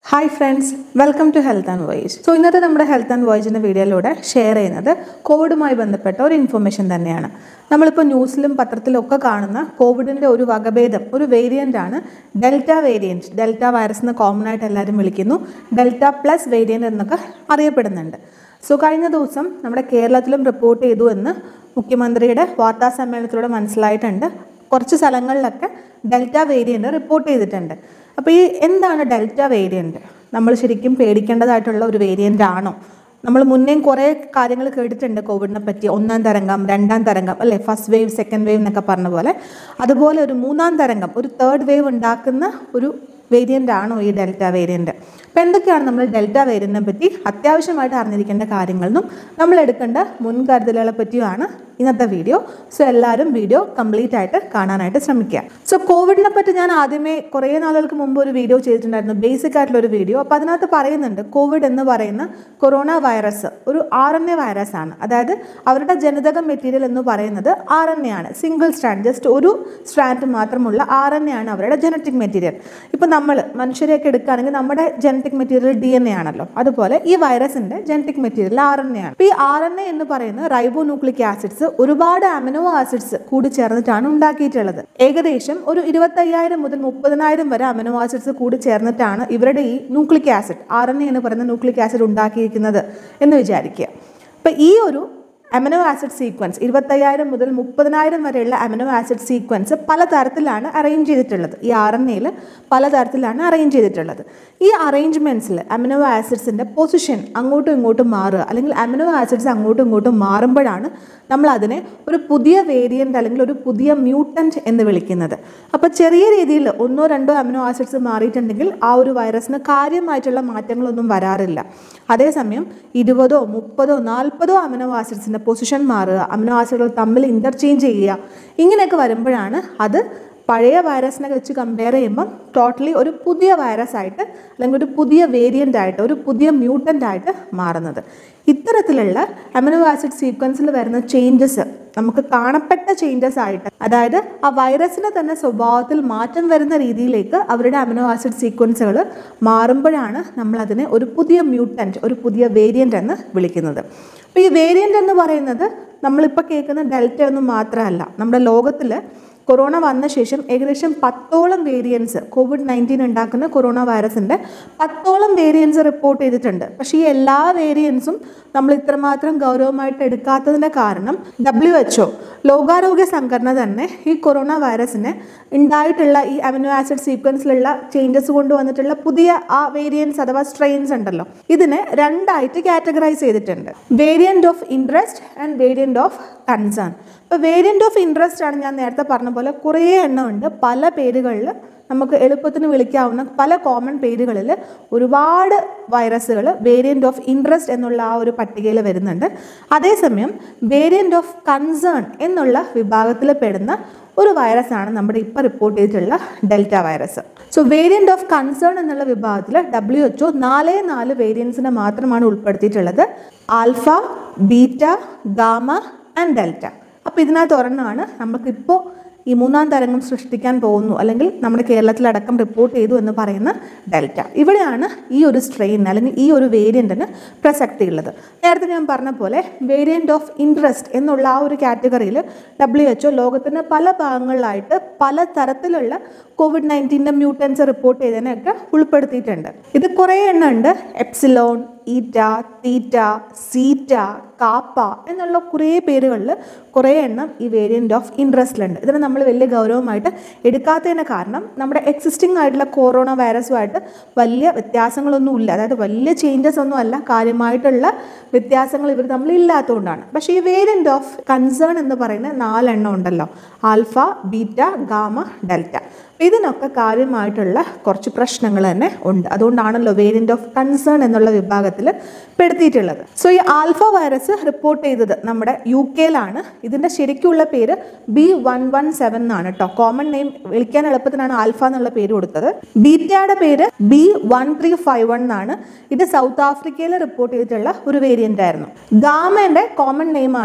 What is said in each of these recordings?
hi friends welcome to health and voice so ഇന്നത്തെ നമ്മുടെ health and വോയിസിൻ്റെ വീഡിയോയിലൂടെ share ചെയ്യുന്നത് കോവിഡുമായി ബന്ധപ്പെട്ട ഒരു ഇൻഫർമേഷൻ തന്നെയാണ് നമ്മളിപ്പോൾ ന്യൂസിലും പത്രത്തിലും ഒക്കെ കാണുന്ന കോവിഡിൻ്റെ ഒരു വകഭേദം ഒരു വേരിയൻ്റ് ആണ് ഡെൽറ്റ വേരിയൻറ്റ് ഡെൽറ്റ വൈറസ് എന്ന് കോമൺ ആയിട്ട് എല്ലാവരും വിളിക്കുന്നു ഡെൽറ്റ പ്ലസ് വേരിയൻ്റ് എന്നൊക്കെ അറിയപ്പെടുന്നുണ്ട് സോ കഴിഞ്ഞ ദിവസം നമ്മുടെ കേരളത്തിലും റിപ്പോർട്ട് ചെയ്തു എന്ന് മുഖ്യമന്ത്രിയുടെ വാർത്താ സമ്മേളനത്തിലൂടെ മനസ്സിലായിട്ടുണ്ട് കുറച്ച് സ്ഥലങ്ങളിലൊക്കെ ഡെൽറ്റ വേരിയൻ്റ് റിപ്പോർട്ട് ചെയ്തിട്ടുണ്ട് അപ്പോൾ ഈ എന്താണ് ഡെൽറ്റ വേരിയൻ്റ് നമ്മൾ ശരിക്കും പേടിക്കേണ്ടതായിട്ടുള്ള ഒരു വേരിയൻ്റ് ആണോ നമ്മൾ മുന്നേയും കുറേ കാര്യങ്ങൾ കേട്ടിട്ടുണ്ട് കോവിഡിനെ പറ്റി ഒന്നാം തരംഗം രണ്ടാം തരംഗം അല്ലേ ഫസ്റ്റ് വേവ് സെക്കൻഡ് വേവ് എന്നൊക്കെ പറഞ്ഞ പോലെ അതുപോലെ ഒരു മൂന്നാം തരംഗം ഒരു തേർഡ് വേവ് ഉണ്ടാക്കുന്ന ഒരു വേരിയൻ്റ് ആണോ ഈ ഡെൽറ്റ വേരിയൻ്റ് അപ്പോൾ എന്തൊക്കെയാണ് നമ്മൾ ഡെൽറ്റ വേരിയൻറ്റിനെ പറ്റി അത്യാവശ്യമായിട്ട് അറിഞ്ഞിരിക്കേണ്ട കാര്യങ്ങളെന്നും നമ്മൾ എടുക്കേണ്ട മുൻകരുതലുകളെ പറ്റിയുമാണ് ഇന്നത്തെ വീഡിയോ സോ എല്ലാവരും വീഡിയോ കംപ്ലീറ്റ് ആയിട്ട് കാണാനായിട്ട് ശ്രമിക്കുക സോ കോവിഡിനെ പറ്റി ഞാൻ ആദ്യമേ കുറേ നാളുകൾക്ക് മുമ്പ് ഒരു വീഡിയോ ചെയ്തിട്ടുണ്ടായിരുന്നു ബേസിക് ആയിട്ടുള്ള ഒരു വീഡിയോ അപ്പോൾ അതിനകത്ത് പറയുന്നുണ്ട് കോവിഡ് എന്ന് പറയുന്ന കൊറോണ വൈറസ് ഒരു ആർ എൻ എ വൈറസ് ആണ് അതായത് അവരുടെ ജനിതക മെറ്റീരിയൽ എന്ന് പറയുന്നത് ആർ എൻ എ ആണ് സിംഗിൾ സ്ട്രാൻഡ് ജസ്റ്റ് ഒരു സ്ട്രാൻഡ് മാത്രമുള്ള ആർ എൻ എ ആണ് അവരുടെ ജനറ്റിക് മെറ്റീരിയൽ ഇപ്പോൾ നമ്മൾ മനുഷ്യരെയൊക്കെ എടുക്കുകയാണെങ്കിൽ നമ്മുടെ genetic material D N A ആണല്ലോ അതുപോലെ ഈ വൈറസിന്റെ genetic material R N A ആണ് അപ്പോൾ ഈ ആർ എൻ എ എന്ന് പറയുന്ന റൈബോ ന്യൂക്ലിക് ആസിഡ്സ് ഒരുപാട് അമിനോ ആസിഡ്സ് കൂടി ചേർന്നിട്ടാണ് ഉണ്ടാക്കിയിട്ടുള്ളത് ഏകദേശം ഒരു ഇരുപത്തയ്യായിരം മുതൽ മുപ്പതിനായിരം വരെ അമിനോ ആസിഡ്സ് കൂടി ചേർന്നിട്ടാണ് ഇവരുടെ ഈ nucleic acid R N A എന്ന് പറയുന്ന ന്യൂക്ലിക് ആസിഡ് ഉണ്ടാക്കിയിരിക്കുന്നത് എന്ന് വിചാരിക്കുക അപ്പം ഈ ഒരു അമിനോ ആസിഡ് സീക്വൻസ് ഇരുപത്തയ്യായിരം മുതൽ മുപ്പതിനായിരം വരെയുള്ള അമിനോ ആസിഡ് സീക്വൻസ് പലതരത്തിലാണ് അറേഞ്ച് ചെയ്തിട്ടുള്ളത് ഈ ആർ എൻ എയിൽ പലതരത്തിലാണ് അറേഞ്ച് ചെയ്തിട്ടുള്ളത് ഈ അറേഞ്ച്മെൻറ്റ്സിൽ അമിനോ ആസിഡ്സിൻ്റെ പൊസിഷൻ അങ്ങോട്ടും ഇങ്ങോട്ടും മാറുക അല്ലെങ്കിൽ അമിനോ ആസിഡ്സ് അങ്ങോട്ടും ഇങ്ങോട്ടും മാറുമ്പോഴാണ് നമ്മൾ അതിനെ ഒരു പുതിയ വേരിയൻ്റ് അല്ലെങ്കിൽ ഒരു പുതിയ മ്യൂട്ടൻറ്റ് എന്ന് വിളിക്കുന്നത് അപ്പോൾ ചെറിയ രീതിയിൽ ഒന്നോ രണ്ടോ അമിനോ ആസിഡ്സ് മാറിയിട്ടുണ്ടെങ്കിൽ ആ ഒരു വൈറസിന് കാര്യമായിട്ടുള്ള മാറ്റങ്ങളൊന്നും വരാറില്ല അതേസമയം ഇരുപതോ മുപ്പതോ നാൽപ്പതോ അമിനോ ആസിഡ്സിൻ്റെ പൊസിഷൻ മാറുക അമിനോ ആസിഡുകൾ തമ്മിൽ ഇൻ്റർചേഞ്ച് ചെയ്യുക ഇങ്ങനെയൊക്കെ വരുമ്പോഴാണ് അത് പഴയ വൈറസിനെ വെച്ച് കമ്പയർ ചെയ്യുമ്പം ടോട്ടലി ഒരു പുതിയ വൈറസ് ആയിട്ട് അല്ലെങ്കിൽ ഒരു പുതിയ വേരിയൻ്റ് ആയിട്ട് ഒരു പുതിയ മ്യൂട്ടൻ്റ് ആയിട്ട് മാറുന്നത് ഇത്തരത്തിലുള്ള അമിനോ ആസിഡ് സീക്വൻസിൽ വരുന്ന ചേഞ്ചസ് നമുക്ക് കാണപ്പെട്ട ചേഞ്ചസ് ആയിട്ട് അതായത് ആ വൈറസിന് തന്നെ സ്വഭാവത്തിൽ മാറ്റം വരുന്ന രീതിയിലേക്ക് അവരുടെ അമിനോ ആസിഡ് സീക്വൻസുകൾ മാറുമ്പോഴാണ് നമ്മൾ അതിനെ ഒരു പുതിയ മ്യൂട്ടൻറ്റ് ഒരു പുതിയ വേരിയൻ്റ് എന്ന് വിളിക്കുന്നത് അപ്പോൾ ഈ വേരിയൻ്റ് എന്ന് പറയുന്നത് നമ്മളിപ്പോൾ കേൾക്കുന്ന ഡെൽറ്റ ഒന്നും മാത്രമല്ല നമ്മുടെ ലോകത്തിൽ കൊറോണ വന്ന ശേഷം ഏകദേശം പത്തോളം വേരിയൻസ് കോവിഡ് നയൻറ്റീൻ ഉണ്ടാക്കുന്ന കൊറോണ വൈറസിൻ്റെ പത്തോളം വേരിയൻസ് റിപ്പോർട്ട് ചെയ്തിട്ടുണ്ട് പക്ഷേ ഈ എല്ലാ വേരിയൻസും നമ്മൾ ഇത്രമാത്രം ഗൗരവമായിട്ട് എടുക്കാത്തതിൻ്റെ കാരണം ഡബ്ല്യു എച്ച് ഒ ലോകാരോഗ്യ സംഘടന തന്നെ ഈ കൊറോണ വൈറസിന് ഉണ്ടായിട്ടുള്ള ഈ അമിനോ ആസിഡ് സീക്വൻസിലുള്ള ചേഞ്ചസ് കൊണ്ടുവന്നിട്ടുള്ള പുതിയ ആ വേരിയൻസ് അഥവാ സ്ട്രെയിൻസ് ഉണ്ടല്ലോ ഇതിനെ രണ്ടായിട്ട് കാറ്റഗറൈസ് ചെയ്തിട്ടുണ്ട് variant of interest and variant of concern ഇപ്പോൾ വേരിയൻ്റ് ഓഫ് ഇൻട്രസ്റ്റ് ആണ് ഞാൻ നേരത്തെ പറഞ്ഞ പോലെ കുറേ എണ്ണം ഉണ്ട് പല പേരുകളിൽ നമുക്ക് എളുപ്പത്തിന് വിളിക്കാവുന്ന പല കോമൺ പേരുകളിൽ ഒരുപാട് വൈറസുകൾ വേരിയൻ്റ് ഓഫ് ഇൻട്രസ്റ്റ് എന്നുള്ള ആ ഒരു പട്ടികയിൽ വരുന്നുണ്ട് അതേസമയം വേരിയൻ്റ് ഓഫ് കൺസേൺ എന്നുള്ള വിഭാഗത്തിൽ പെടുന്ന ഒരു വൈറസാണ് നമ്മുടെ ഇപ്പോൾ റിപ്പോർട്ട് ചെയ്തിട്ടുള്ള delta virus so variant of concern എന്നുള്ള വിഭാഗത്തിൽ ഡബ്ല്യു എച്ച് ഒ നാലേ നാല് വേരിയൻസിനെ മാത്രമാണ് ഉൾപ്പെടുത്തിയിട്ടുള്ളത് alpha beta gamma and delta അപ്പോൾ ഇതിനകത്ത് ഒരെണ്ണമാണ് നമുക്കിപ്പോൾ ഈ മൂന്നാം തരംഗം സൃഷ്ടിക്കാൻ പോകുന്നു അല്ലെങ്കിൽ നമ്മുടെ കേരളത്തിലടക്കം റിപ്പോർട്ട് ചെയ്തു എന്ന് പറയുന്ന ഡെൽറ്റ ഇവിടെയാണ് ഈ ഒരു സ്ട്രെയിൻ അല്ലെങ്കിൽ ഈ ഒരു വേരിയൻറ്റിന് പ്രസക്തി ഉള്ളത് നേരത്തെ ഞാൻ പറഞ്ഞ പോലെ വേരിയൻ്റ് ഓഫ് ഇൻട്രസ്റ്റ് എന്നുള്ള ആ ഒരു കാറ്റഗറിയിൽ ഡബ്ല്യു എച്ച് ഒ ലോകത്തിൻ്റെ പല ഭാഗങ്ങളിലായിട്ട് പല തരത്തിലുള്ള കോവിഡ് നയൻറ്റീൻ്റെ മ്യൂട്ടൻസ് റിപ്പോർട്ട് ചെയ്തതിനെയൊക്കെ ഉൾപ്പെടുത്തിയിട്ടുണ്ട് ഇത് കുറേ എണ്ണം ഉണ്ട് എപ്സിലോൺ ഈറ്റ തീറ്റ സീറ്റ കാപ്പ എന്നുള്ള കുറേ പേരുകളിൽ കുറേ എണ്ണം ഈ വേരിയൻ്റ് ഓഫ് ഇൻട്രസ്റ്റിലുണ്ട് ഇതിന് നമ്മൾ വലിയ ഗൗരവമായിട്ട് എടുക്കാത്തതിന് കാരണം നമ്മുടെ എക്സിസ്റ്റിംഗ് ആയിട്ടുള്ള കൊറോണ വൈറസുമായിട്ട് വലിയ വ്യത്യാസങ്ങളൊന്നുമില്ല അതായത് വലിയ ചേഞ്ചസ് ഒന്നും അല്ല കാര്യമായിട്ടുള്ള വ്യത്യാസങ്ങൾ ഇവർ തമ്മിൽ ഇല്ലാത്തതുകൊണ്ടാണ് പക്ഷേ ഈ വേരിയൻ്റ് ഓഫ് കൺസേൺ എന്ന് പറയുന്ന നാലെണ്ണം ഉണ്ടല്ലോ ആൽഫ ബീറ്റ ഗാമ ഡെൽറ്റ ഇതിനൊക്കെ കാര്യമായിട്ടുള്ള കുറച്ച് പ്രശ്നങ്ങൾ തന്നെ ഉണ്ട് അതുകൊണ്ടാണല്ലോ വേരിയൻ്റ് ഓഫ് കൺസേൺ എന്നുള്ള വിഭാഗത്തിൽ പെടുത്തിയിട്ടുള്ളത് സോ ഈ ആൽഫ വൈറസ് റിപ്പോർട്ട് ചെയ്തത് നമ്മുടെ യു കെയിലാണ് ഇതിൻ്റെ ശരിക്കുള്ള പേര് ബി വൺ വൺ സെവൻ എന്നാണ് കേട്ടോ കോമൺ നെയിം വിളിക്കാൻ എളുപ്പത്തിനാണ് ആൽഫ എന്നുള്ള പേര് കൊടുത്തത് ബീറ്റയുടെ പേര് B one three five one എന്നാണ് ഇത് സൗത്ത് ആഫ്രിക്കയിൽ റിപ്പോർട്ട് ചെയ്തിട്ടുള്ള ഒരു വേരിയൻ്റ് ആയിരുന്നു ഗാമയുടെ കോമൺ നെയിമാണ്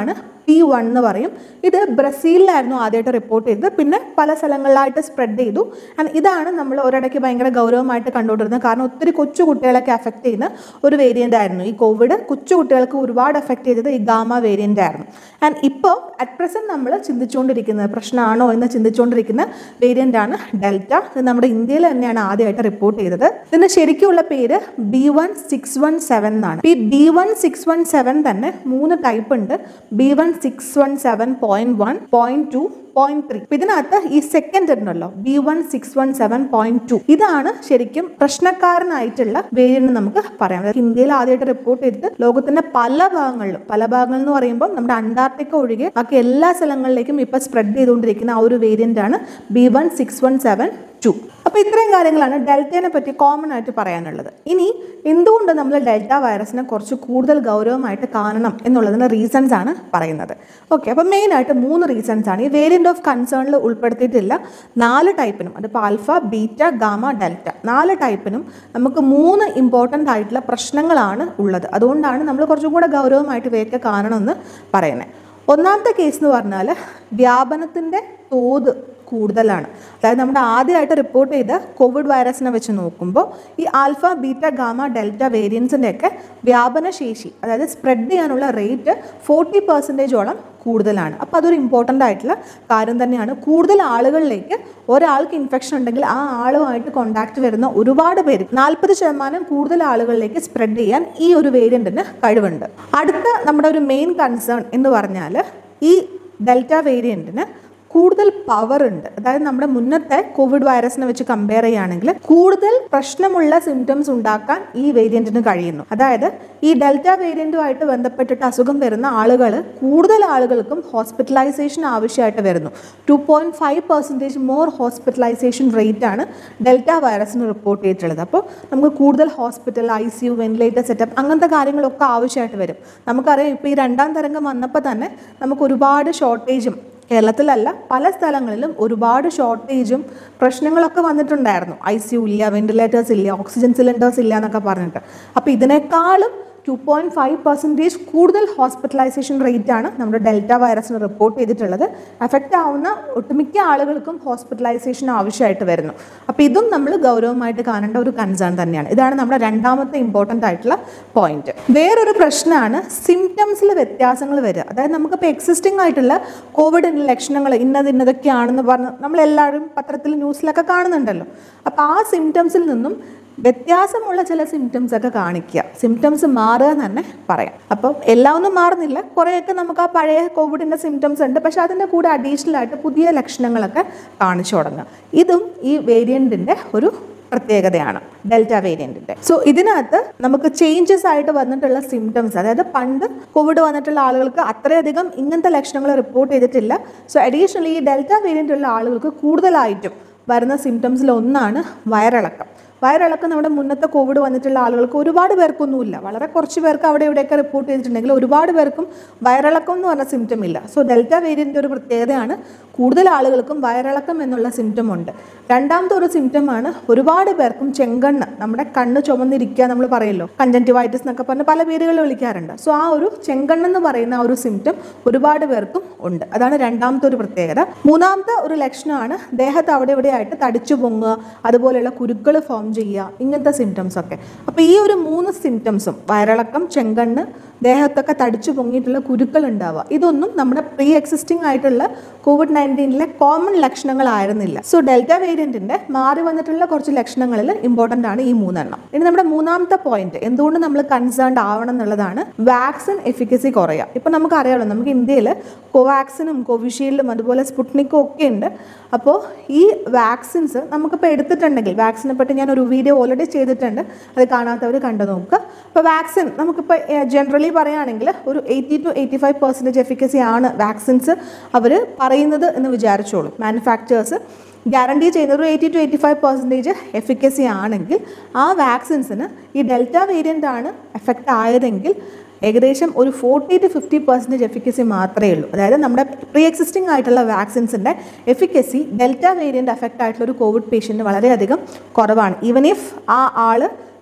പി വൺ എന്ന് പറയും ഇത് ബ്രസീലിലായിരുന്നു ആദ്യമായിട്ട് റിപ്പോർട്ട് ചെയ്തത് പിന്നെ പല സ്ഥലങ്ങളിലായിട്ട് സ്പ്രെഡ് ചെയ്തു ആൻഡ് ഇതാണ് നമ്മൾ ഒരിടയ്ക്ക് ഭയങ്കര ഗൗരവമായിട്ട് കണ്ടുകൊണ്ടിരുന്നത് കാരണം ഒത്തിരി കൊച്ചു കുട്ടികളൊക്കെ അഫക്റ്റ് ചെയ്യുന്ന ഒരു വേരിയൻ്റ് ആയിരുന്നു ഈ കോവിഡ് കൊച്ചു കുട്ടികൾക്ക് ഒരുപാട് അഫക്റ്റ് ചെയ്തത് ഈ ഗാമ വേരിയൻ്റ് ആയിരുന്നു ആൻഡ് ഇപ്പോൾ അറ്റ് പ്രസൻറ്റ് നമ്മൾ ചിന്തിച്ചുകൊണ്ടിരിക്കുന്നത് പ്രശ്നമാണോ എന്ന് ചിന്തിച്ചുകൊണ്ടിരിക്കുന്ന വേരിയൻ്റ് ആണ് ഡെൽറ്റ ഇത് നമ്മുടെ ഇന്ത്യയിൽ തന്നെയാണ് ആദ്യമായിട്ട് റിപ്പോർട്ട് ചെയ്തത് ഇതിന് ശരിക്കുള്ള പേര് B one six one seven എന്നാണ് ഈ B one six one seven തന്നെ മൂന്ന് ടൈപ്പ് ഉണ്ട് B one six one seven point one point two point three ഇതിനകത്ത് ഈ സെക്കൻഡ് ഉണ്ടല്ലോ B one six one seven point two ഇതാണ് ശരിക്കും പ്രശ്നക്കാരനായിട്ടുള്ള വേരിയന്റ് നമുക്ക് പറയാം അതായത് ഇന്ത്യയിൽ ആദ്യമായിട്ട് റിപ്പോർട്ട് ചെയ്തിട്ട് ലോകത്തിന്റെ പല ഭാഗങ്ങളിലും പല ഭാഗങ്ങൾ എന്ന് പറയുമ്പോൾ നമ്മുടെ അന്റാർട്ടിക്ക ഒഴികെ ബാക്കി എല്ലാ സ്ഥലങ്ങളിലേക്കും ഇപ്പൊ സ്പ്രെഡ് ചെയ്തുകൊണ്ടിരിക്കുന്ന ആ ഒരു വേരിയന്റ് ആണ് B one six one seven two അപ്പോൾ ഇത്രയും കാര്യങ്ങളാണ് ഡെൽറ്റയെ പറ്റി കോമൺ ആയിട്ട് പറയാനുള്ളത് ഇനി എന്തുകൊണ്ട് നമ്മൾ ഡെൽറ്റ വൈറസിനെ കുറച്ച് കൂടുതൽ ഗൗരവമായിട്ട് കാണണം എന്നുള്ളതിന് റീസൺസ് ആണ് പറയുന്നത് ഓക്കെ അപ്പോൾ മെയിനായിട്ട് മൂന്ന് റീസൺസ് ആണ് ഈ വേരിയൻ്റ് ഓഫ് കൺസേണിൽ ഉൾപ്പെടുത്തിയിട്ടില്ല നാല് ടൈപ്പിനും അതിപ്പോൾ ആൽഫ ബീറ്റ ഗാമ ഡെൽറ്റ നാല് ടൈപ്പിനും നമുക്ക് മൂന്ന് ഇമ്പോർട്ടൻ്റ് ആയിട്ടുള്ള പ്രശ്നങ്ങളാണ് ഉള്ളത് അതുകൊണ്ടാണ് നമ്മൾ കുറച്ചും കൂടെ ഗൗരവമായിട്ട് ഇവയൊക്കെ കാണണമെന്ന് പറയുന്നത് ഒന്നാമത്തെ കേസ് എന്ന് പറഞ്ഞാൽ വ്യാപനത്തിൻ്റെ തോത് കൂടുതലാണ് അതായത് നമ്മുടെ ആദ്യമായിട്ട് റിപ്പോർട്ട് ചെയ്ത കോവിഡ് വൈറസിനെ വെച്ച് നോക്കുമ്പോൾ ഈ ആൽഫ ബീറ്റ ഗാമ ഡെൽറ്റ വേരിയൻസിൻ്റെ ഒക്കെ വ്യാപന ശേഷി അതായത് സ്പ്രെഡ് ചെയ്യാനുള്ള റേറ്റ് ഫോർട്ടി പെർസെൻറ്റേജോളം കൂടുതലാണ് അപ്പോൾ അതൊരു ഇമ്പോർട്ടൻ്റ് ആയിട്ടുള്ള കാര്യം തന്നെയാണ് കൂടുതൽ ആളുകളിലേക്ക് ഒരാൾക്ക് ഇൻഫെക്ഷൻ ഉണ്ടെങ്കിൽ ആ ആളുമായിട്ട് കോണ്ടാക്ട് വരുന്ന ഒരുപാട് പേര് നാൽപ്പത് ശതമാനം കൂടുതൽ ആളുകളിലേക്ക് സ്പ്രെഡ് ചെയ്യാൻ ഈ ഒരു വേരിയൻറ്റിന് കഴിവുണ്ട് അടുത്ത നമ്മുടെ ഒരു മെയിൻ കൺസേൺ എന്ന് പറഞ്ഞാൽ ഈ ഡെൽറ്റ വേരിയൻറ്റിന് കൂടുതൽ പവർ ഉണ്ട് അതായത് നമ്മുടെ മുന്നത്തെ കോവിഡ് വൈറസിനെ വെച്ച് കമ്പയർ ചെയ്യുകയാണെങ്കിൽ കൂടുതൽ പ്രശ്നമുള്ള സിംറ്റംസ് ഉണ്ടാക്കാൻ ഈ വേരിയന്റിന് കഴിയുന്നു അതായത് ഈ ഡെൽറ്റ വേരിയന്റുമായിട്ട് ബന്ധപ്പെട്ടിട്ട് അസുഖം വരുന്ന ആളുകൾ കൂടുതൽ ആളുകൾക്കും ഹോസ്പിറ്റലൈസേഷൻ ആവശ്യമായിട്ട് വരുന്നു two point five percentage more hospitalisation rate ആണ് ഡെൽറ്റ വൈറസിന് റിപ്പോർട്ട് ചെയ്തിട്ടുള്ളത് അപ്പോൾ നമുക്ക് കൂടുതൽ hospital I C U ventilator setup അങ്ങനത്തെ കാര്യങ്ങളൊക്കെ ആവശ്യമായിട്ട് വരും നമുക്കറിയാം ഇപ്പോൾ ഈ രണ്ടാം തരംഗം വന്നപ്പോൾ തന്നെ നമുക്ക് ഒരുപാട് ഷോർട്ടേജും കേരളത്തിലല്ല പല സ്ഥലങ്ങളിലും ഒരുപാട് ഷോർട്ടേജും പ്രശ്നങ്ങളൊക്കെ വന്നിട്ടുണ്ടായിരുന്നു ഐ സി യു ഇല്ല വെന്റിലേറ്റേഴ്സ് ഇല്ല ഓക്സിജൻ സിലിണ്ടേഴ്സ് ഇല്ല എന്നൊക്കെ പറഞ്ഞിട്ട് അപ്പോൾ ഇതിനേക്കാളും ടു പോയിൻറ്റ് ഫൈവ് പെർസെൻറ്റേജ് കൂടുതൽ ഹോസ്പിറ്റലൈസേഷൻ റേറ്റ് ആണ് നമ്മുടെ ഡെൽറ്റ വൈറസിന് റിപ്പോർട്ട് ചെയ്തിട്ടുള്ളത് അഫക്റ്റ് ആവുന്ന ഒട്ടുമിക്ക ആളുകൾക്കും ഹോസ്പിറ്റലൈസേഷൻ ആവശ്യമായിട്ട് വരുന്നു അപ്പോൾ ഇതും നമ്മൾ ഗൗരവമായിട്ട് കാണേണ്ട ഒരു കൺസേൺ തന്നെയാണ് ഇതാണ് നമ്മുടെ രണ്ടാമത്തെ ഇമ്പോർട്ടൻ്റ് ആയിട്ടുള്ള പോയിന്റ് വേറൊരു പ്രശ്നമാണ് സിംറ്റംസിൽ വ്യത്യാസങ്ങൾ വരിക അതായത് നമുക്കിപ്പോൾ എക്സിസ്റ്റിംഗ് ആയിട്ടുള്ള കോവിഡിൻ്റെ ലക്ഷണങ്ങൾ ഇന്നത് ഇന്നതൊക്കെയാണെന്ന് പറഞ്ഞ് നമ്മളെല്ലാവരും പത്രത്തിൽ ന്യൂസിലൊക്കെ കാണുന്നുണ്ടല്ലോ അപ്പോൾ ആ സിംറ്റംസിൽ നിന്നും വ്യത്യാസമുള്ള ചില സിംറ്റംസ് ഒക്കെ കാണിക്കുക സിംറ്റംസ് മാറുക എന്ന് തന്നെ പറയാം അപ്പം എല്ലാം ഒന്നും മാറുന്നില്ല കുറേയൊക്കെ നമുക്ക് ആ പഴയ കോവിഡിൻ്റെ സിംറ്റംസ് ഉണ്ട് പക്ഷെ അതിൻ്റെ കൂടെ അഡീഷണൽ ആയിട്ട് പുതിയ ലക്ഷണങ്ങളൊക്കെ കാണിച്ചു തുടങ്ങുക ഇതും ഈ വേരിയൻറ്റിൻ്റെ ഒരു പ്രത്യേകതയാണ് ഡെൽറ്റ വേരിയൻറ്റിൻ്റെ സോ ഇതിനകത്ത് നമുക്ക് ചേഞ്ചസ് ആയിട്ട് വന്നിട്ടുള്ള സിംറ്റംസ് അതായത് പണ്ട് കോവിഡ് വന്നിട്ടുള്ള ആളുകൾക്ക് അത്രയധികം ഇങ്ങനത്തെ ലക്ഷണങ്ങൾ റിപ്പോർട്ട് ചെയ്തിട്ടില്ല സോ അഡീഷണലി ഈ ഡെൽറ്റ വേരിയൻ്റ് ഉള്ള ആളുകൾക്ക് കൂടുതലായിട്ടും വരുന്ന സിംറ്റംസിൽ ഒന്നാണ് വയറിളക്കം വയറിളക്കം നമ്മുടെ മുന്നത്തെ കോവിഡ് വന്നിട്ടുള്ള ആളുകൾക്ക് ഒരുപാട് പേർക്കൊന്നുമില്ല വളരെ കുറച്ച് പേർക്ക് അവിടെ ഇവിടെയൊക്കെ റിപ്പോർട്ട് ചെയ്തിട്ടുണ്ടെങ്കിൽ ഒരുപാട് പേർക്കും വയറിളക്കം എന്ന് പറഞ്ഞ സിംറ്റം ഇല്ല സോ ഡെൽറ്റ വേരിയൻ്റെ ഒരു പ്രത്യേകതയാണ് കൂടുതൽ ആളുകൾക്കും വയറിളക്കം എന്നുള്ള സിംറ്റം ഉണ്ട് രണ്ടാമത്തെ ഒരു സിംറ്റമാണ് ഒരുപാട് പേർക്കും ചെങ്കണ്ണ് നമ്മുടെ കണ്ണ് ചുമന്നിരിക്കുക നമ്മൾ പറയല്ലോ കഞ്ചൻറ്റിവൈറ്റിസ് എന്നൊക്കെ പറഞ്ഞ് പല പേരുകൾ വിളിക്കാറുണ്ട് സോ ആ ഒരു ചെങ്കണ്ണെന്ന് പറയുന്ന ആ ഒരു സിംറ്റം ഒരുപാട് പേർക്കും ഉണ്ട് അതാണ് രണ്ടാമത്തെ ഒരു പ്രത്യേകത മൂന്നാമത്തെ ഒരു ലക്ഷണമാണ് ദേഹത്ത് അവിടെ ഇവിടെയായിട്ട് തടിച്ചു പൊങ്ങുക അതുപോലെയുള്ള കുരുക്കൾ ഫോം ചെയ്യുക ഇങ്ങനത്തെ സിംറ്റംസ് ഒക്കെ അപ്പോൾ ഈ ഒരു മൂന്ന് സിംറ്റംസും വയറിളക്കം ചെങ്കണ്ണ് ദേഹത്തൊക്കെ തടിച്ചു പൊങ്ങിയിട്ടുള്ള കുരുക്കൾ ഉണ്ടാവുക ഇതൊന്നും നമ്മുടെ പ്രീ എക്സിസ്റ്റിംഗ് ആയിട്ടുള്ള കോവിഡ് നയൻറ്റീനിലെ കോമൺ ലക്ഷണങ്ങളായിരുന്നില്ല സോ ഡെൽറ്റ വേരിയന്റിന്റെ മാറി വന്നിട്ടുള്ള കുറച്ച് ലക്ഷണങ്ങളിൽ ഇമ്പോർട്ടൻ്റ് ആണ് ഈ മൂന്നെണ്ണം ഇനി നമ്മുടെ മൂന്നാമത്തെ പോയിന്റ് എന്തുകൊണ്ട് നമ്മൾ കൺസേൺഡ് ആവണം എന്നുള്ളതാണ് വാക്സിൻ എഫിക്കസി കുറയുക ഇപ്പം നമുക്കറിയാമല്ലോ നമുക്ക് ഇന്ത്യയിൽ കോവാക്സിനും കോവിഷീൽഡും അതുപോലെ സ്പുട്നിക്കും ഒക്കെ ഉണ്ട് അപ്പോൾ ഈ വാക്സിൻസ് നമുക്കിപ്പോൾ എടുത്തിട്ടുണ്ടെങ്കിൽ വാക്സിനെ പറ്റി ഞാൻ ഒരു വീഡിയോ ഓൾറെഡി ചെയ്തിട്ടുണ്ട് അത് കാണാത്തവർ കണ്ടു നോക്കുക അപ്പോൾ വാക്സിൻ നമുക്കിപ്പോൾ ജനറലി പറയുകയാണെങ്കിൽ ഒരു eighty to eighty five percentage efficacy ആണ് വാക്സിൻസ് അവർ പറയുന്നത് എന്ന് വിചാരിച്ചോളൂ മാനുഫാക്ചേഴ്സ് ഗ്യാരണ്ടി ചെയ്യുന്ന ഒരു eighty to eighty five percentage efficacy ആണെങ്കിൽ ആ വാക്സിൻസിന് ഈ ഡെൽറ്റ വേരിയൻ്റ് ആണ് എഫക്റ്റ് ആയതെങ്കിൽ ഏകദേശം ഒരു forty to fifty percentage efficacy മാത്രമേ ഉള്ളൂ അതായത് നമ്മുടെ പ്രീ എക്സിസ്റ്റിംഗ് ആയിട്ടുള്ള വാക്സിൻസിൻ്റെ എഫിക്കസി ഡെൽറ്റ വേരിയൻ്റ് അഫക്റ്റ് ആയിട്ടുള്ള ഒരു കോവിഡ് പേഷ്യൻറ്റ് വളരെയധികം കുറവാണ് ഈവൻ ഇഫ് ആ ആൾ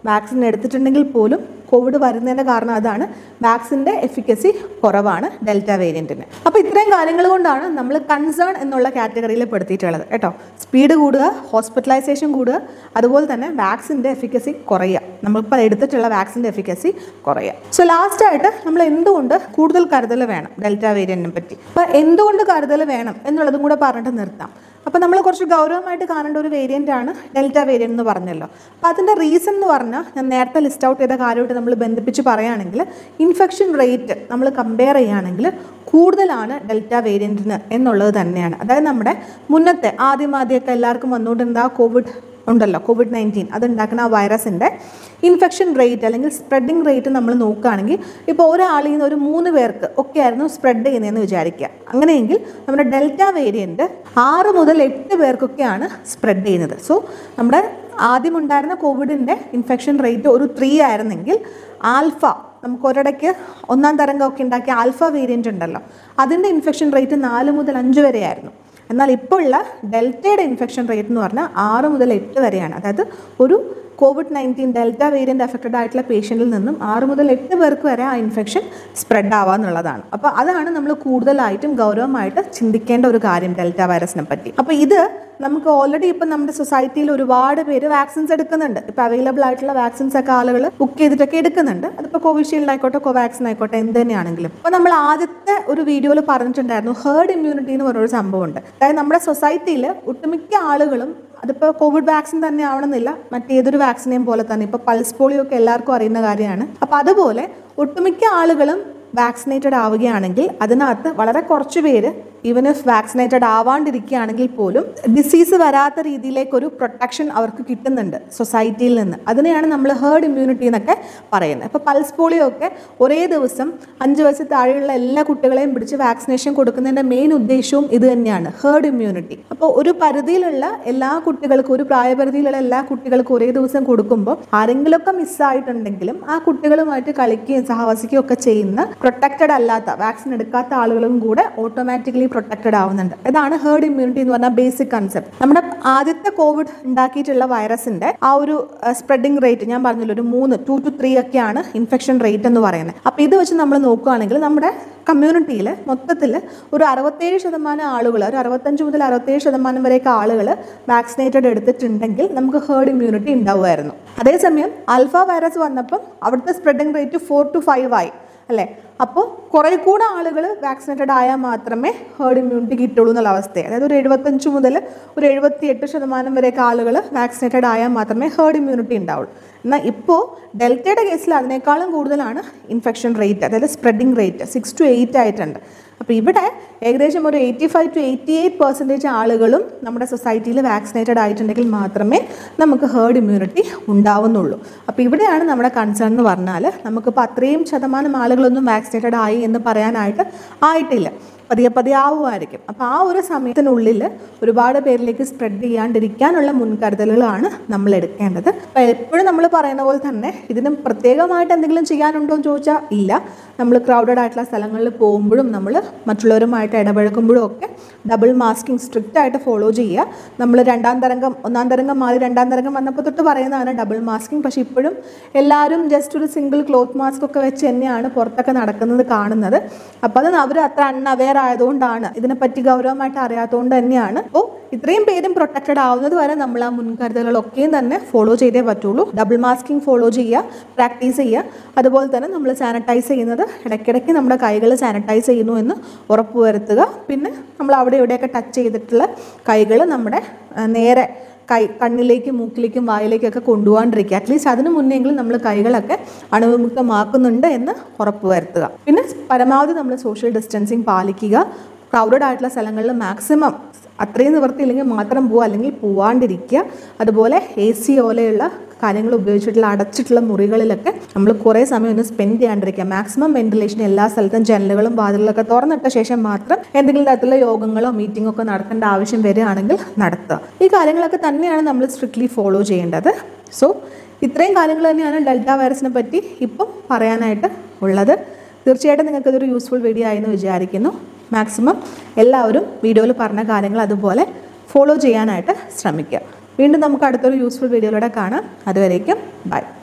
വാക്സിൻ എടുത്തിട്ടുണ്ടെങ്കിൽ പോലും കോവിഡ് വരുന്നതിൻ്റെ കാരണം അതാണ് വാക്സിൻ്റെ എഫിക്കസി കുറവാണ് ഡെൽറ്റ വേരിയൻറ്റിന് അപ്പോൾ ഇത്രയും കാര്യങ്ങൾ കൊണ്ടാണ് നമ്മൾ കൺസേൺ എന്നുള്ള കാറ്റഗറിയിൽ പെടുത്തിയിട്ടുള്ളത് കേട്ടോ സ്പീഡ് കൂടുക ഹോസ്പിറ്റലൈസേഷൻ കൂടുക അതുപോലെ തന്നെ വാക്സിൻ്റെ എഫിക്കസി കുറയുക നമ്മളിപ്പോൾ എടുത്തിട്ടുള്ള വാക്സിൻ്റെ എഫിക്കസി കുറയുക സോ ലാസ്റ്റായിട്ട് നമ്മൾ എന്തുകൊണ്ട് കൂടുതൽ കരുതൽ വേണം ഡെൽറ്റ വേരിയൻറ്റിനെ പറ്റി അപ്പോൾ എന്തുകൊണ്ട് കരുതൽ വേണം എന്നുള്ളതും കൂടെ പറഞ്ഞിട്ട് നിർത്താം അപ്പോൾ നമ്മൾ കുറച്ച് ഗൗരവമായിട്ട് കാണേണ്ട ഒരു വേരിയൻ്റ് ആണ് ഡെൽറ്റ വേരിയൻ്റ് എന്ന് പറഞ്ഞല്ലോ അപ്പോൾ അതിൻ്റെ റീസൺ എന്ന് പറഞ്ഞാൽ ഞാൻ നേരത്തെ ലിസ്റ്റ് ഔട്ട് ചെയ്ത കാര്യമായിട്ട് നമ്മൾ ബന്ധിപ്പിച്ച് പറയുകയാണെങ്കിൽ ഇൻഫെക്ഷൻ റേറ്റ് നമ്മൾ കമ്പയർ ചെയ്യുകയാണെങ്കിൽ കൂടുതലാണ് ഡെൽറ്റ വേരിയൻറ്റിന് എന്നുള്ളത് തന്നെയാണ് അതായത് നമ്മുടെ മുന്നത്തെ ആദ്യം ആദ്യമൊക്കെ എല്ലാവർക്കും വന്നുകൊണ്ടിരുന്ന ആ കോവിഡ് ഉണ്ടല്ലോ കോവിഡ് നയൻറ്റീൻ അതുണ്ടാക്കുന്ന ആ വൈറസിൻ്റെ ഇൻഫെക്ഷൻ റേറ്റ് അല്ലെങ്കിൽ സ്പ്രെഡിങ് റേറ്റ് നമ്മൾ നോക്കുകയാണെങ്കിൽ ഇപ്പോൾ ഒരാളിൽ നിന്ന് ഒരു മൂന്ന് പേർക്ക് ഒക്കെ ആയിരുന്നു സ്പ്രെഡ് ചെയ്യുന്നതെന്ന് വിചാരിക്കുക അങ്ങനെയെങ്കിൽ നമ്മുടെ ഡെൽറ്റ വേരിയൻറ്റ് ആറ് മുതൽ എട്ട് പേർക്കൊക്കെയാണ് സ്പ്രെഡ് ചെയ്യുന്നത് സോ നമ്മുടെ ആദ്യം ഉണ്ടായിരുന്ന കോവിഡിൻ്റെ ഇൻഫെക്ഷൻ റേറ്റ് ഒരു ത്രീ ആയിരുന്നെങ്കിൽ ആൽഫ നമുക്ക് ഒരിടയ്ക്ക് ഒന്നാം തരംഗമൊക്കെ ഉണ്ടാക്കിയ ആൽഫ വേരിയൻ്റ് ഉണ്ടല്ലോ അതിൻ്റെ ഇൻഫെക്ഷൻ റേറ്റ് നാല് മുതൽ അഞ്ച് വരെയായിരുന്നു എന്നാൽ ഇപ്പോൾ ഉള്ള ഡെൽറ്റയുടെ ഇൻഫെക്ഷൻ റേറ്റ് എന്ന് പറഞ്ഞാൽ ആറ് മുതൽ എട്ട് വരെയാണ് അതായത് ഒരു covid nineteen delta variant affected ആയിട്ടുള്ള പേഷ്യൻറ്റിൽ നിന്നും ആറ് മുതൽ എട്ട് പേർക്ക് വരെ ആ ഇൻഫെക്ഷൻ സ്പ്രെഡ് ആവുക എന്നുള്ളതാണ് അപ്പോൾ അതാണ് നമ്മൾ കൂടുതലായിട്ടും ഗൗരവമായിട്ട് ചിന്തിക്കേണ്ട ഒരു കാര്യം ഡെൽറ്റ വൈറസിനെ പറ്റി അപ്പോൾ ഇത് നമുക്ക് ഓൾറെഡി ഇപ്പം നമ്മുടെ സൊസൈറ്റിയിൽ ഒരുപാട് പേര് വാക്സിൻസ് എടുക്കുന്നുണ്ട് ഇപ്പോൾ അവൈലബിൾ ആയിട്ടുള്ള വാക്സിൻസ് ഒക്കെ ആളുകൾ ബുക്ക് ചെയ്തിട്ടൊക്കെ എടുക്കുന്നുണ്ട് അതിപ്പോൾ കോവിഷീൽഡ് ആയിക്കോട്ടെ കോവാക്സിൻ ആയിക്കോട്ടെ എന്ത് തന്നെയാണെങ്കിലും അപ്പോൾ നമ്മൾ ആദ്യത്തെ ഒരു വീഡിയോയിൽ പറഞ്ഞിട്ടുണ്ടായിരുന്നു ഹേർഡ് ഇമ്മ്യൂണിറ്റി എന്ന് പറഞ്ഞൊരു സംഭവമുണ്ട് അതായത് നമ്മുടെ സൊസൈറ്റിയിൽ ഒട്ടുമിക്ക ആളുകളും അതിപ്പോൾ കോവിഡ് വാക്സിൻ തന്നെ ആവണമെന്നില്ല മറ്റേതൊരു വാക്സിനെയും പോലെ തന്നെ ഇപ്പോൾ പൾസ് പോളിയോ ഒക്കെ എല്ലാവർക്കും അറിയുന്ന കാര്യമാണ് അപ്പോൾ അതുപോലെ ഒട്ടുമിക്ക ആളുകളും വാക്സിനേറ്റഡ് ആവുകയാണെങ്കിൽ അതിനകത്ത് വളരെ കുറച്ച് പേര് ഈവൻ ഇഫ് വാക്സിനേറ്റഡ് ആവാണ്ടിരിക്കുകയാണെങ്കിൽ പോലും ഡിസീസ് വരാത്ത രീതിയിലേക്കൊരു പ്രൊട്ടക്ഷൻ അവർക്ക് കിട്ടുന്നുണ്ട് സൊസൈറ്റിയിൽ നിന്ന് അതിനെയാണ് നമ്മൾ ഹേർഡ് ഇമ്മ്യൂണിറ്റി എന്നൊക്കെ പറയുന്നത് ഇപ്പോൾ പൾസ് പോളിയോ ഒക്കെ ഒരേ ദിവസം അഞ്ച് വയസ്സിൽ താഴെയുള്ള എല്ലാ കുട്ടികളെയും പിടിച്ച് വാക്സിനേഷൻ കൊടുക്കുന്നതിൻ്റെ മെയിൻ ഉദ്ദേശവും ഇത് തന്നെയാണ് ഹേർഡ് ഇമ്മ്യൂണിറ്റി അപ്പോൾ ഒരു പരിധിയിലുള്ള എല്ലാ കുട്ടികൾക്കും ഒരു പ്രായപരിധിയിലുള്ള എല്ലാ കുട്ടികൾക്കും ഒരേ ദിവസം കൊടുക്കുമ്പോൾ ആരെങ്കിലുമൊക്കെ മിസ്സായിട്ടുണ്ടെങ്കിലും ആ കുട്ടികളുമായിട്ട് കളിക്കുകയും സഹവസിക്കുകയും ഒക്കെ ചെയ്യുന്ന പ്രൊട്ടക്റ്റഡ് അല്ലാത്ത വാക്സിൻ എടുക്കാത്ത ആളുകളും കൂടെ ഓട്ടോമാറ്റിക്കലി പ്രൊട്ടക്റ്റഡ് ആവുന്നുണ്ട് ഇതാണ് ഹേർഡ് ഇമ്മ്യൂണിറ്റി എന്ന് പറഞ്ഞ ബേസിക് കൺസെപ്റ്റ് നമ്മുടെ ആദ്യത്തെ കോവിഡ് ഉണ്ടാക്കിയിട്ടുള്ള വൈറസിന്റെ ആ ഒരു സ്പ്രെഡിങ് റേറ്റ് ഞാൻ പറഞ്ഞല്ലോ ഒരു മൂന്ന് ടു ടു ത്രീ ഒക്കെയാണ് ഇൻഫെക്ഷൻ റേറ്റ് എന്ന് പറയുന്നത് അപ്പോൾ ഇത് വെച്ച് നമ്മൾ നോക്കുകയാണെങ്കിൽ നമ്മുടെ കമ്മ്യൂണിറ്റിയിൽ മൊത്തത്തിൽ ഒരു അറുപത്തേഴ് ശതമാനം ആളുകൾ ഒരു അറുപത്തഞ്ച് മുതൽ അറുപത്തേഴ് ശതമാനം വരെയൊക്കെ ആളുകൾ വാക്സിനേറ്റഡ് എടുത്തിട്ടുണ്ടെങ്കിൽ നമുക്ക് ഹേർഡ് ഇമ്മ്യൂണിറ്റി ഉണ്ടാവുമായിരുന്നു അതേസമയം ആൽഫ വൈറസ് വന്നപ്പം അവിടുത്തെ spreading rate four to five ആയി അല്ലേ അപ്പോൾ കുറേ കൂടെ ആളുകൾ വാക്സിനേറ്റഡ് ആയാൽ മാത്രമേ ഹേർഡ് ഇമ്മ്യൂണിറ്റി കിട്ടുള്ളൂ എന്നുള്ള അവസ്ഥയാണ് അതായത് ഒരു എഴുപത്തഞ്ച് മുതൽ ഒരു എഴുപത്തി എട്ട് ശതമാനം വരെയൊക്കെ ആളുകൾ വാക്സിനേറ്റഡ് ആയാൽ മാത്രമേ ഹേർഡ് ഇമ്മ്യൂണിറ്റി ഉണ്ടാവുള്ളൂ എന്നാൽ ഇപ്പോൾ ഡെൽറ്റയുടെ കേസിൽ അതിനേക്കാളും കൂടുതലാണ് ഇൻഫെക്ഷൻ റേറ്റ് അതായത് spreading rate six to eight ആയിട്ടുണ്ട് അപ്പോൾ ഇവിടെ ഏകദേശം ഒരു eighty five to eighty eight percentage ആളുകളും നമ്മുടെ സൊസൈറ്റിയിൽ വാക്സിനേറ്റഡ് ആയിട്ടുണ്ടെങ്കിൽ മാത്രമേ നമുക്ക് ഹേർഡ് ഇമ്മ്യൂണിറ്റി ഉണ്ടാവുന്നുള്ളൂ അപ്പോൾ ഇവിടെയാണ് നമ്മുടെ കൺസേൺ എന്ന് പറഞ്ഞാൽ നമുക്കിപ്പോൾ അത്രയും ശതമാനം ആളുകളൊന്നും വാക്സിനേറ്റഡ് ആയി എന്ന് പറയാനായിട്ട് ആയിട്ടില്ല പതിയെ പതിയെ ആവുമായിരിക്കും അപ്പോൾ ആ ഒരു സമയത്തിനുള്ളിൽ ഒരുപാട് പേരിലേക്ക് സ്പ്രെഡ് ചെയ്യാണ്ടിരിക്കാനുള്ള മുൻകരുതലുകളാണ് നമ്മൾ എടുക്കേണ്ടത് അപ്പോൾ എപ്പോഴും നമ്മൾ പറയുന്ന പോലെ തന്നെ ഇതിന് പ്രത്യേകമായിട്ട് എന്തെങ്കിലും ചെയ്യാനുണ്ടോ എന്ന് ചോദിച്ചാൽ ഇല്ല നമ്മൾ ക്രൗഡഡ് ആയിട്ടുള്ള സ്ഥലങ്ങളിൽ പോകുമ്പോഴും നമ്മൾ മറ്റുള്ളവരുമായിട്ട് ഇടപഴകുമ്പോഴും ഒക്കെ ഡബിൾ മാസ്കിങ് സ്ട്രിക്റ്റ് ആയിട്ട് ഫോളോ ചെയ്യുക നമ്മൾ രണ്ടാം തരംഗം ഒന്നാം തരംഗം മാറി രണ്ടാം തരംഗം വന്നപ്പോൾ തൊട്ട് പറയുന്നതാണ് ഡബിൾ മാസ്കിങ് പക്ഷേ ഇപ്പോഴും എല്ലാവരും ജസ്റ്റ് ഒരു സിംഗിൾ ക്ലോത്ത് മാസ്ക് ഒക്കെ വെച്ച് തന്നെയാണ് പുറത്തൊക്കെ നടക്കുന്നത് കാണുന്നത് അപ്പോൾ അത് അവർ അത്ര അൺഅവെയർ ആയതുകൊണ്ടാണ് ഇതിനെപ്പറ്റി ഗൗരവമായിട്ട് അറിയാത്തതുകൊണ്ട് തന്നെയാണ് അപ്പോൾ ഇത്രയും പേരും പ്രൊട്ടക്റ്റഡ് ആവുന്നത് വരെ നമ്മൾ ആ മുൻകരുതലുകളൊക്കെയും തന്നെ ഫോളോ ചെയ്തേ പറ്റുള്ളൂ ഡബിൾ മാസ്കിങ് ഫോളോ ചെയ്യുക പ്രാക്ടീസ് ചെയ്യുക അതുപോലെ തന്നെ നമ്മൾ സാനിറ്റൈസ് ചെയ്യുന്നത് ഇടയ്ക്കിടയ്ക്ക് നമ്മുടെ കൈകൾ സാനിറ്റൈസ് ചെയ്യുന്നു എന്ന് ഉറപ്പുവരുത്തുക പിന്നെ നമ്മൾ അവിടെ ഇവിടെയൊക്കെ ടച്ച് ചെയ്തിട്ടുള്ള കൈകൾ നമ്മുടെ ആ, നേരെ കൈ കണ്ണിലേക്കും മൂക്കിലേക്കും വായിലേക്കൊക്കെ കൊണ്ടുപോകാണ്ടിരിക്കുക അറ്റ്ലീസ്റ്റ് അതിന് മുന്നെങ്കിലും നമ്മൾ കൈകളൊക്കെ അണുവിമുക്തമാക്കുന്നുണ്ട് എന്ന് ഉറപ്പുവരുത്തുക പിന്നെ പരമാവധി നമ്മൾ സോഷ്യൽ ഡിസ്റ്റൻസിങ് പാലിക്കുക ക്രൗഡഡ് ആയിട്ടുള്ള സ്ഥലങ്ങളിൽ മാക്സിമം അത്രയും നിവൃത്തിയില്ലെങ്കിൽ മാത്രം പോവുക അല്ലെങ്കിൽ പോവാണ്ടിരിക്കുക അതുപോലെ എ സി പോലെയുള്ള കാര്യങ്ങൾ ഉപയോഗിച്ചിട്ടുള്ള അടച്ചിട്ടുള്ള മുറികളിലൊക്കെ നമ്മൾ കുറേ സമയം ഒന്ന് സ്പെൻഡ് ചെയ്യാണ്ടിരിക്കുക മാക്സിമം വെന്റിലേഷൻ എല്ലാ സ്ഥലത്തും ജനലുകളും വാതിലുകളൊക്കെ തുറന്നിട്ട ശേഷം മാത്രം എന്തെങ്കിലും തരത്തിലുള്ള യോഗങ്ങളോ മീറ്റിംഗോ ഒക്കെ നടത്തേണ്ട ആവശ്യം വരികയാണെങ്കിൽ നടത്തുക ഈ കാര്യങ്ങളൊക്കെ തന്നെയാണ് നമ്മൾ സ്ട്രിക്ട്ലി ഫോളോ ചെയ്യേണ്ടത് സോ ഇത്രയും കാര്യങ്ങൾ തന്നെയാണ് ഡെൽറ്റ വൈറസിനെ പറ്റി ഇപ്പം പറയാനായിട്ട് ഉള്ളത് തീർച്ചയായിട്ടും നിങ്ങൾക്ക് ഇതൊരു യൂസ്ഫുൾ വീഡിയോ ആയെന്ന് വിചാരിക്കുന്നു മാക്സിമം എല്ലാവരും വീഡിയോയിൽ പറഞ്ഞ കാര്യങ്ങൾ അതുപോലെ ഫോളോ ചെയ്യാനായിട്ട് ശ്രമിക്കുക വീണ്ടും നമുക്ക് അടുത്തൊരു യൂസ്ഫുൾ വീഡിയോയിലൂടെ കാണാം അതുവരേക്കും ബൈ